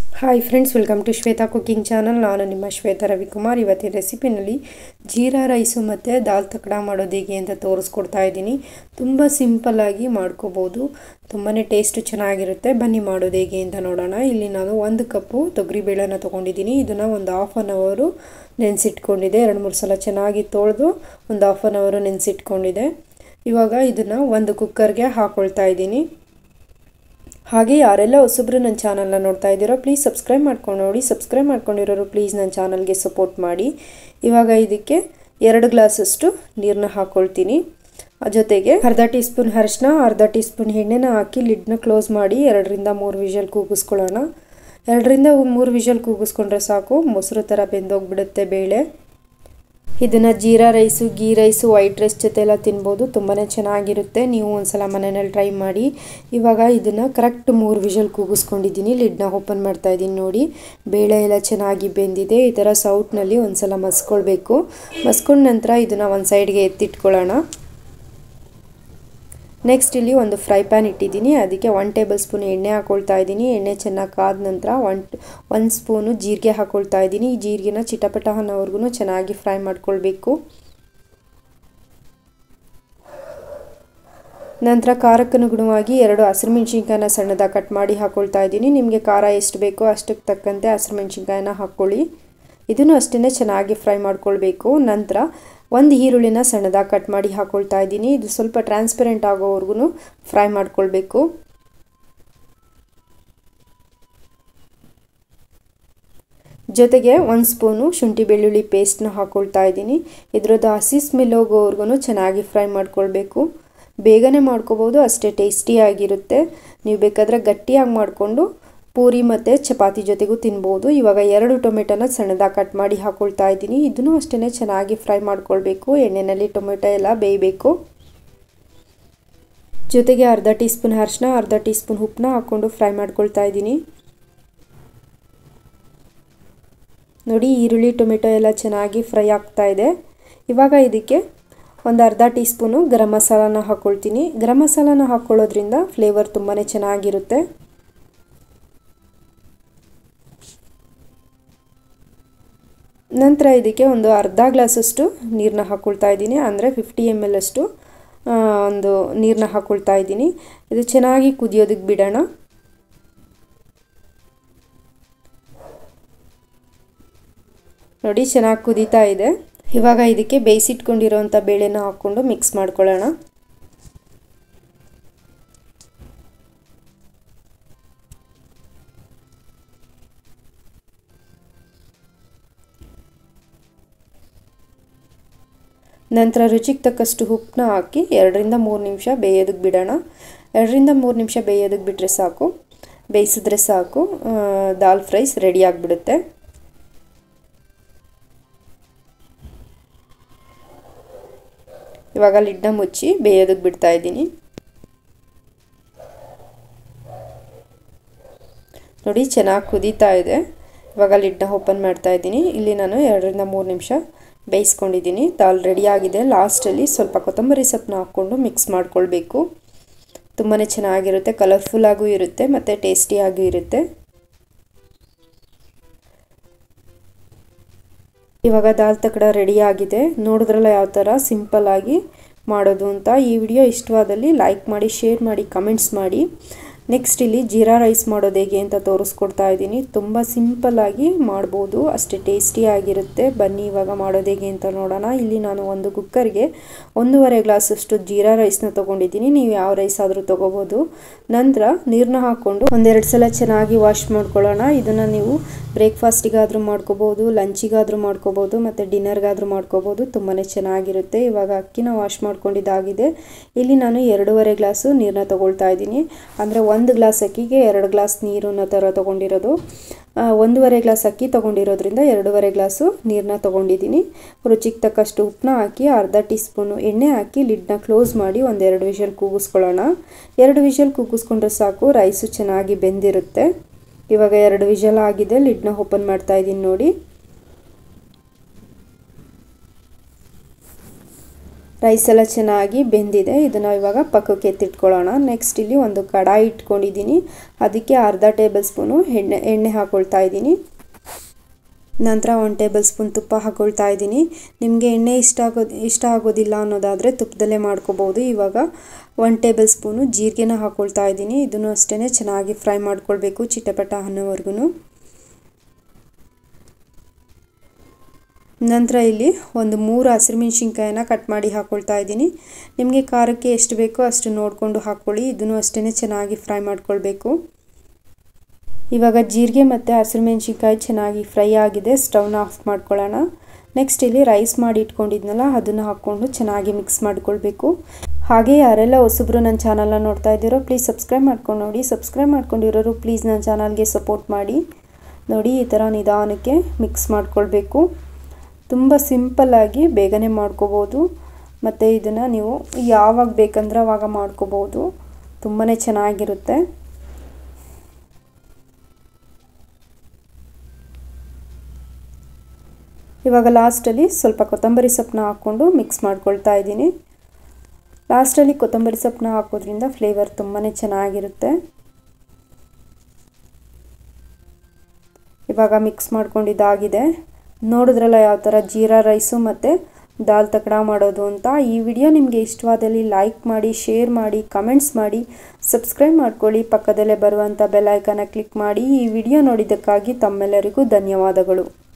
hi friends welcome to Shweta cooking channel ನಾನು ನಿಮ್ಮ ಶ್ವೇತಾ ರವಿಕುಮಾರ್ ಇವತ್ತಿನ ರೆಸಿಪಿನಲ್ಲಿ ಜೀರಾ ರೈಸು ಮತ್ತು ದಾಲ್ ತಕಡ ಮಾಡೋದು ಹೇಗೆ ಅಂತ ತೋರಿಸ್ಕೊಡ್ತಾ ಇದ್ದೀನಿ ತುಂಬ ಸಿಂಪಲ್ಲಾಗಿ ಮಾಡ್ಕೋಬೋದು ತುಂಬಾ ಟೇಸ್ಟು ಚೆನ್ನಾಗಿರುತ್ತೆ ಬನ್ನಿ ಮಾಡೋದು ಹೇಗೆ ಅಂತ ನೋಡೋಣ ಇಲ್ಲಿ ನಾನು ಒಂದು ಕಪ್ಪು ತೊಗರಿಬೇಳೆನ ತೊಗೊಂಡಿದ್ದೀನಿ ಇದನ್ನು ಒಂದು ಹಾಫ್ ಆನ್ ಅವರು ನೆನೆಸಿಟ್ಕೊಂಡಿದ್ದೆ ಎರಡು ಮೂರು ಸಲ ಚೆನ್ನಾಗಿ ತೊಳೆದು ಒಂದು ಹಾಫ್ ಆನ್ ಅವರು ನೆನೆಸಿಟ್ಕೊಂಡಿದ್ದೆ ಇವಾಗ ಇದನ್ನು ಒಂದು ಕುಕ್ಕರ್ಗೆ ಹಾಕ್ಕೊಳ್ತಾ ಇದ್ದೀನಿ ಹಾಗೆ ಯಾರೆಲ್ಲ ಹೊಸಬ್ರು ನನ್ನ ಚಾನಲ್ನ ನೋಡ್ತಾ ಇದ್ದೀರೋ ಪ್ಲೀಸ್ ಸಬ್ಸ್ಕ್ರೈಬ್ ಮಾಡ್ಕೊಂಡು ನೋಡಿ ಸಬ್ಸ್ಕ್ರೈಬ್ ಮಾಡ್ಕೊಂಡಿರೋರು ಪ್ಲೀಸ್ ನನ್ನ ಚಾನಲ್ಗೆ ಸಪೋರ್ಟ್ ಮಾಡಿ ಇವಾಗ ಇದಕ್ಕೆ ಎರಡು ಗ್ಲಾಸಷ್ಟು ನೀರನ್ನ ಹಾಕ್ಕೊಳ್ತೀನಿ ಜೊತೆಗೆ ಅರ್ಧ ಟೀ ಸ್ಪೂನ್ ಅರಿಶಿನ ಅರ್ಧ ಟೀ ಸ್ಪೂನ್ ಎಣ್ಣೆನ ಹಾಕಿ ಲಿಡ್ನ ಕ್ಲೋಸ್ ಮಾಡಿ ಎರಡರಿಂದ ಮೂರು ವಿಷಲ್ ಕೂಗಿಸ್ಕೊಳ್ಳೋಣ ಎರಡರಿಂದ ಮೂರು ವಿಷಲ್ ಕೂಗಿಸ್ಕೊಂಡ್ರೆ ಸಾಕು ಮೊಸರು ಥರ ಬೆಂದೋಗ್ಬಿಡುತ್ತೆ ಬೇಳೆ ಇದನ್ನು jeera rice ghee rice white rice ಜೊತೆ ಎಲ್ಲ ತಿನ್ಬೋದು ತುಂಬಾ ಚೆನ್ನಾಗಿರುತ್ತೆ ನೀವು ಒಂದ್ಸಲ ಮನೆಯಲ್ಲಿ ಟ್ರೈ ಮಾಡಿ ಇವಾಗ ಇದನ್ನು ಕರೆಕ್ಟ್ ಮೂರು ವಿಷಲ್ ಕೂಗಿಸ್ಕೊಂಡಿದ್ದೀನಿ ಲಿಡ್ನ ಓಪನ್ ಮಾಡ್ತಾ ಇದ್ದೀನಿ ನೋಡಿ ಬೇಳೆ ಎಲ್ಲ ಚೆನ್ನಾಗಿ ಬೆಂದಿದೆ ಈ ಥರ ಸೌಟ್ನಲ್ಲಿ ಒಂದ್ಸಲ ಮಸ್ಕೊಳ್ಬೇಕು ಮಸ್ಕೊಂಡ ನಂತರ ಇದನ್ನು ಒಂದು ಸೈಡ್ಗೆ ಎತ್ತಿಟ್ಕೊಳ್ಳೋಣ ನೆಕ್ಸ್ಟ್ ಇಲ್ಲಿ ಒಂದು ಫ್ರೈ ಪ್ಯಾನ್ ಇಟ್ಟಿದ್ದೀನಿ ಅದಕ್ಕೆ ಒನ್ ಟೇಬಲ್ ಸ್ಪೂನ್ ಎಣ್ಣೆ ಹಾಕ್ಕೊಳ್ತಾ ಇದ್ದೀನಿ ಎಣ್ಣೆ ಚೆನ್ನಾಗಿ ಕಾದ ನಂತರ ಒನ್ ಒಂದು ಸ್ಪೂನು ಜೀರಿಗೆ ಹಾಕ್ಕೊಳ್ತಾ ಇದ್ದೀನಿ ಈ ಜೀರಿಗೆನ ಚಿಟಪಟ ಅನ್ನೋವರೆಗೂ ಚೆನ್ನಾಗಿ ಫ್ರೈ ಮಾಡ್ಕೊಳ್ಬೇಕು ನಂತರ ಖಾರಕ್ಕನುಗುಣವಾಗಿ ಎರಡು ಹಸಿರು ಮೆಣಸಿನ್ಕಾಯನ್ನ ಸಣ್ಣದಾಗಿ ಕಟ್ ಮಾಡಿ ಹಾಕ್ಕೊಳ್ತಾ ಇದ್ದೀನಿ ನಿಮಗೆ ಖಾರ ಎಷ್ಟು ಬೇಕೋ ಅಷ್ಟಕ್ಕೆ ತಕ್ಕಂತೆ ಹಸಿರು ಮೆಣಸಿನ್ಕಾಯನ್ನ ಹಾಕ್ಕೊಳ್ಳಿ ಇದನ್ನು ಅಷ್ಟೇ ಚೆನ್ನಾಗಿ ಫ್ರೈ ಮಾಡ್ಕೊಳ್ಬೇಕು ನಂತರ ಒಂದು ಈರುಳ್ಳಿನ ಸಣ್ಣದಾಗಿ ಕಟ್ ಮಾಡಿ ಹಾಕ್ಕೊಳ್ತಾ ಇದ್ದೀನಿ ಇದು ಸ್ವಲ್ಪ ಟ್ರಾನ್ಸ್ಪರೆಂಟ್ ಆಗೋವರೆಗೂ ಫ್ರೈ ಮಾಡ್ಕೊಳ್ಬೇಕು ಜೊತೆಗೆ ಒಂದು ಸ್ಪೂನು ಶುಂಠಿ ಬೆಳ್ಳುಳ್ಳಿ ಪೇಸ್ಟ್ನ ಹಾಕ್ಕೊಳ್ತಾ ಇದ್ದೀನಿ ಇದರದ್ದು ಹಸಿ ಸ್ಮೆಲ್ ಹೋಗೋವರೆಗೂ ಚೆನ್ನಾಗಿ ಫ್ರೈ ಮಾಡ್ಕೊಳ್ಬೇಕು ಬೇಗನೆ ಮಾಡ್ಕೋಬೋದು ಅಷ್ಟೇ ಟೇಸ್ಟಿಯಾಗಿರುತ್ತೆ ನೀವು ಬೇಕಾದರೆ ಗಟ್ಟಿಯಾಗಿ ಮಾಡಿಕೊಂಡು ಪೂರಿ ಮತ್ತು ಚಪಾತಿ ಜೊತೆಗೂ ತಿನ್ಬೋದು ಇವಾಗ ಎರಡು ಟೊಮೆಟೊನ ಸಣ್ಣದಾಗಿ ಕಟ್ ಮಾಡಿ ಹಾಕ್ಕೊಳ್ತಾ ಇದ್ದೀನಿ ಇದನ್ನು ಅಷ್ಟೇ ಚೆನ್ನಾಗಿ ಫ್ರೈ ಮಾಡ್ಕೊಳ್ಬೇಕು ಎಣ್ಣೆಯಲ್ಲಿ ಟೊಮೆಟೊ ಎಲ್ಲ ಬೇಯಬೇಕು ಜೊತೆಗೆ ಅರ್ಧ ಟೀ ಸ್ಪೂನ್ ಅರಿಶಿನ ಅರ್ಧ ಟೀ ಸ್ಪೂನ್ ಉಪ್ಪನ್ನ ಹಾಕ್ಕೊಂಡು ಫ್ರೈ ಮಾಡ್ಕೊಳ್ತಾ ಇದ್ದೀನಿ ನೋಡಿ ಈರುಳ್ಳಿ ಟೊಮೆಟೊ ಎಲ್ಲ ಚೆನ್ನಾಗಿ ಫ್ರೈ ಆಗ್ತಾ ಇದೆ ಇವಾಗ ಇದಕ್ಕೆ ಒಂದು ಅರ್ಧ ಟೀ ಸ್ಪೂನು ಗರಂ ಮಸಾಲಾನ ಹಾಕ್ಕೊಳ್ತೀನಿ ಗರಂ ಮಸಾಲಾನ ಹಾಕ್ಕೊಳ್ಳೋದ್ರಿಂದ ಫ್ಲೇವರ್ ತುಂಬಾ ಚೆನ್ನಾಗಿರುತ್ತೆ ನಂತರ ಇದಕ್ಕೆ ಒಂದು ಅರ್ಧ ಗ್ಲಾಸಷ್ಟು ನೀರನ್ನ ಹಾಕ್ಕೊಳ್ತಾ ಇದ್ದೀನಿ ಅಂದರೆ ಫಿಫ್ಟಿ ಎಮ್ ಎಲ್ ಅಷ್ಟು ಒಂದು ನೀರನ್ನ ಹಾಕ್ಕೊಳ್ತಾ ಇದ್ದೀನಿ ಇದು ಚೆನ್ನಾಗಿ ಕುದಿಯೋದಕ್ಕೆ ಬಿಡೋಣ ನೋಡಿ ಚೆನ್ನಾಗಿ ಕುದೀತಾ ಇದೆ ಇವಾಗ ಇದಕ್ಕೆ ಬೇಯಿಸಿಟ್ಕೊಂಡಿರೋವಂಥ ಬೇಳೆನ ಹಾಕ್ಕೊಂಡು ಮಿಕ್ಸ್ ಮಾಡ್ಕೊಳ್ಳೋಣ ನಂತರ ರುಚಿಗೆ ತಕ್ಕಷ್ಟು ಉಪ್ಪನ್ನ ಹಾಕಿ ಎರಡರಿಂದ ಮೂರು ನಿಮಿಷ ಬೇಯೋದಕ್ಕೆ ಬಿಡೋಣ ಎರಡರಿಂದ ಮೂರು ನಿಮಿಷ ಬೇಯೋದಕ್ಕೆ ಬಿಟ್ಟರೆ ಸಾಕು ಬೇಯಿಸಿದ್ರೆ ಸಾಕು ದಾಲ್ ಫ್ರೈಸ್ ರೆಡಿ ಆಗಿಬಿಡುತ್ತೆ ಇವಾಗ ಲಿಡ್ನ ಮುಚ್ಚಿ ಬೇಯೋದಕ್ಕೆ ಬಿಡ್ತಾ ಇದ್ದೀನಿ ನೋಡಿ ಚೆನ್ನಾಗಿ ಕುದೀತಾ ಇದೆ ಇವಾಗ ಲಿಡ್ನ ಓಪನ್ ಮಾಡ್ತಾ ಇದ್ದೀನಿ ಇಲ್ಲಿ ನಾನು ಎರಡರಿಂದ ಮೂರು ನಿಮಿಷ ಬೇಯಿಸ್ಕೊಂಡಿದ್ದೀನಿ ದಾಲ್ ರೆಡಿಯಾಗಿದೆ ಲಾಸ್ಟಲ್ಲಿ ಸ್ವಲ್ಪ ಕೊತ್ತಂಬರಿ ಸೊಪ್ಪನ್ನ ಹಾಕ್ಕೊಂಡು ಮಿಕ್ಸ್ ಮಾಡ್ಕೊಳ್ಬೇಕು ತುಂಬಾ ಚೆನ್ನಾಗಿರುತ್ತೆ ಕಲರ್ಫುಲ್ಲಾಗೂ ಇರುತ್ತೆ ಮತ್ತು ಟೇಸ್ಟಿಯಾಗೂ ಇರುತ್ತೆ ಇವಾಗ ದಾಲ್ ತಕಡ ರೆಡಿಯಾಗಿದೆ ನೋಡಿದ್ರಲ್ಲ ಯಾವ ಥರ ಸಿಂಪಲ್ಲಾಗಿ ಮಾಡೋದು ಅಂತ ಈ ವಿಡಿಯೋ ಇಷ್ಟವಾದಲ್ಲಿ ಲೈಕ್ ಮಾಡಿ ಶೇರ್ ಮಾಡಿ ಕಮೆಂಟ್ಸ್ ಮಾಡಿ ನೆಕ್ಸ್ಟ್ ಇಲ್ಲಿ ಜೀರಾ ರೈಸ್ ಮಾಡೋದು ಹೇಗೆ ಅಂತ ತೋರಿಸ್ಕೊಡ್ತಾ ಇದ್ದೀನಿ ತುಂಬ ಸಿಂಪಲ್ಲಾಗಿ ಮಾಡ್ಬೋದು ಅಷ್ಟೇ ಟೇಸ್ಟಿಯಾಗಿರುತ್ತೆ ಬನ್ನಿ ಇವಾಗ ಮಾಡೋದು ಹೇಗೆ ಅಂತ ನೋಡೋಣ ಇಲ್ಲಿ ನಾನು ಒಂದು ಕುಕ್ಕರ್ಗೆ ಒಂದೂವರೆ ಗ್ಲಾಸಷ್ಟು ಜೀರಾ ರೈಸ್ನ ತೊಗೊಂಡಿದ್ದೀನಿ ನೀವು ಯಾವ ರೈಸ್ ಆದರೂ ತೊಗೋಬೋದು ನಂತರ ನೀರನ್ನ ಹಾಕ್ಕೊಂಡು ಒಂದೆರಡು ಸಲ ಚೆನ್ನಾಗಿ ವಾಶ್ ಮಾಡ್ಕೊಳ್ಳೋಣ ಇದನ್ನು ನೀವು ಬ್ರೇಕ್ಫಾಸ್ಟಿಗಾದರೂ ಮಾಡ್ಕೋಬೋದು ಲಂಚಿಗಾದರೂ ಮಾಡ್ಕೋಬೋದು ಮತ್ತು ಡಿನ್ನರ್ಗಾದರೂ ಮಾಡ್ಕೋಬೋದು ತುಂಬಾ ಚೆನ್ನಾಗಿರುತ್ತೆ ಇವಾಗ ಅಕ್ಕಿನ ವಾಶ್ ಮಾಡ್ಕೊಂಡಿದ್ದಾಗಿದೆ ಇಲ್ಲಿ ನಾನು ಎರಡೂವರೆ ಗ್ಲಾಸು ನೀರನ್ನ ತೊಗೊಳ್ತಾ ಇದ್ದೀನಿ ಅಂದರೆ ಒಂದು ಗ್ಲಾಸ್ ಅಕ್ಕಿಗೆ ಎರಡು ಗ್ಲಾಸ್ ನೀರನ್ನ ಥರ ತೊಗೊಂಡಿರೋದು ಒಂದೂವರೆ ಗ್ಲಾಸ್ ಅಕ್ಕಿ ತೊಗೊಂಡಿರೋದ್ರಿಂದ ಎರಡೂವರೆ ಗ್ಲಾಸು ನೀರನ್ನ ತೊಗೊಂಡಿದ್ದೀನಿ ರುಚಿಗೆ ತಕ್ಕಷ್ಟು ಉಪ್ಪನ್ನ ಹಾಕಿ ಅರ್ಧ ಟೀ ಸ್ಪೂನು ಎಣ್ಣೆ ಹಾಕಿ ಲಿಡ್ನ ಕ್ಲೋಸ್ ಮಾಡಿ ಒಂದೆರಡು ವಿಷಲ್ ಕೂಗಿಸ್ಕೊಳ್ಳೋಣ ಎರಡು ವಿಷಲ್ ಕೂಗಿಸ್ಕೊಂಡ್ರೆ ಸಾಕು ರೈಸು ಚೆನ್ನಾಗಿ ಬೆಂದಿರುತ್ತೆ ಇವಾಗ ಎರಡು ವಿಷಲ್ ಆಗಿದೆ ಲಿಡ್ನ ಓಪನ್ ಮಾಡ್ತಾ ಇದ್ದೀನಿ ನೋಡಿ ರೈಸ್ ಎಲ್ಲ ಚೆನ್ನಾಗಿ ಬೆಂದಿದೆ ಇದನ್ನು ಇವಾಗ ಪಕ್ಕಕ್ಕೆ ಎತ್ತಿಟ್ಕೊಳ್ಳೋಣ ನೆಕ್ಸ್ಟ್ ಇಲ್ಲಿ ಒಂದು ಕಡಾಯಿ ಇಟ್ಕೊಂಡಿದ್ದೀನಿ ಅದಕ್ಕೆ ಅರ್ಧ ಟೇಬಲ್ ಸ್ಪೂನು ಎಣ್ಣೆ ಎಣ್ಣೆ ಹಾಕೊಳ್ತಾ ಇದ್ದೀನಿ ನಂತರ ಒಂದು ಟೇಬಲ್ ಸ್ಪೂನ್ ತುಪ್ಪ ಹಾಕೊಳ್ತಾ ಇದ್ದೀನಿ ನಿಮಗೆ ಎಣ್ಣೆ ಇಷ್ಟ ಆಗೋದು ಇಷ್ಟ ಆಗೋದಿಲ್ಲ ಅನ್ನೋದಾದರೆ ತುಪ್ಪದಲ್ಲೇ ಮಾಡ್ಕೋಬೋದು ಇವಾಗ ಒನ್ ಟೇಬಲ್ ಸ್ಪೂನು ಜೀರಿಗೆನ ಹಾಕೊಳ್ತಾ ಇದ್ದೀನಿ ಇದನ್ನು ಅಷ್ಟೇ ಚೆನ್ನಾಗಿ ಫ್ರೈ ಮಾಡ್ಕೊಳ್ಬೇಕು ಚಿಟಪಟ ಅನ್ನೋವರೆಗೂ ನಂತರ ಇಲ್ಲಿ ಒಂದು ಮೂರು ಹಸಿರುಮೆಣ್ಸಿನ್ಕಾಯಿನ ಕಟ್ ಮಾಡಿ ಹಾಕ್ಕೊಳ್ತಾ ಇದ್ದೀನಿ ನಿಮಗೆ ಖಾರಕ್ಕೆ ಎಷ್ಟು ಬೇಕೋ ಅಷ್ಟು ನೋಡಿಕೊಂಡು ಹಾಕ್ಕೊಳ್ಳಿ ಇದನ್ನು ಅಷ್ಟೇ ಚೆನ್ನಾಗಿ ಫ್ರೈ ಮಾಡ್ಕೊಳ್ಬೇಕು ಇವಾಗ ಜೀರಿಗೆ ಮತ್ತು ಹಸಿರುಮೆಣ್ಸಿನ್ಕಾಯಿ ಚೆನ್ನಾಗಿ ಫ್ರೈ ಆಗಿದೆ ಸ್ಟವ್ನ ಆಫ್ ಮಾಡ್ಕೊಳ್ಳೋಣ ನೆಕ್ಸ್ಟ್ ಇಲ್ಲಿ ರೈಸ್ ಮಾಡಿ ಇಟ್ಕೊಂಡಿದ್ನಲ್ಲ ಅದನ್ನು ಹಾಕ್ಕೊಂಡು ಚೆನ್ನಾಗಿ ಮಿಕ್ಸ್ ಮಾಡ್ಕೊಳ್ಬೇಕು ಹಾಗೆ ಯಾರೆಲ್ಲ ಹೊಸಬ್ರು ನನ್ನ ಚಾನಲ್ನ ನೋಡ್ತಾ ಇದ್ದೀರೋ ಪ್ಲೀಸ್ ಸಬ್ಸ್ಕ್ರೈಬ್ ಮಾಡ್ಕೊಂಡು ನೋಡಿ ಸಬ್ಸ್ಕ್ರೈಬ್ ಮಾಡ್ಕೊಂಡಿರೋರು ಪ್ಲೀಸ್ ನನ್ನ ಚಾನಲ್ಗೆ ಸಪೋರ್ಟ್ ಮಾಡಿ ನೋಡಿ ಈ ಥರ ನಿಧಾನಕ್ಕೆ ಮಿಕ್ಸ್ ಮಾಡ್ಕೊಳ್ಬೇಕು ತುಂಬ ಸಿಂಪಲ್ಲಾಗಿ ಬೇಗನೆ ಮಾಡ್ಕೋಬೋದು ಮತ್ತು ಇದನ್ನು ನೀವು ಯಾವಾಗ ಬೇಕಂದ್ರೆ ಆವಾಗ ಮಾಡ್ಕೋಬೋದು ತುಂಬಾ ಚೆನ್ನಾಗಿರುತ್ತೆ ಇವಾಗ ಲಾಸ್ಟಲ್ಲಿ ಸ್ವಲ್ಪ ಕೊತ್ತಂಬರಿ ಸೊಪ್ಪನ್ನ ಹಾಕ್ಕೊಂಡು ಮಿಕ್ಸ್ ಮಾಡ್ಕೊಳ್ತಾ ಇದ್ದೀನಿ ಲಾಸ್ಟಲ್ಲಿ ಕೊತ್ತಂಬರಿ ಸೊಪ್ಪನ್ನ ಹಾಕೋದ್ರಿಂದ ಫ್ಲೇವರ್ ತುಂಬಾ ಚೆನ್ನಾಗಿರುತ್ತೆ ಇವಾಗ ಮಿಕ್ಸ್ ಮಾಡ್ಕೊಂಡಿದ್ದಾಗಿದೆ ನೋಡಿದ್ರಲ್ಲ ಯಾವ ಥರ ಜೀರಾ ರೈಸು ಮತ್ತು ದಾಲ್ ತಕಡ ಮಾಡೋದು ಅಂತ ಈ ವಿಡಿಯೋ ನಿಮಗೆ ಇಷ್ಟವಾದಲ್ಲಿ ಲೈಕ್ ಮಾಡಿ ಶೇರ್ ಮಾಡಿ ಕಮೆಂಟ್ಸ್ ಮಾಡಿ ಸಬ್ಸ್ಕ್ರೈಬ್ ಮಾಡ್ಕೊಳ್ಳಿ ಪಕ್ಕದಲ್ಲೇ ಬರುವಂಥ ಬೆಲ್ ಐಕನ್ನ ಕ್ಲಿಕ್ ಮಾಡಿ ಈ ವಿಡಿಯೋ ನೋಡಿದ್ದಕ್ಕಾಗಿ ತಮ್ಮೆಲ್ಲರಿಗೂ ಧನ್ಯವಾದಗಳು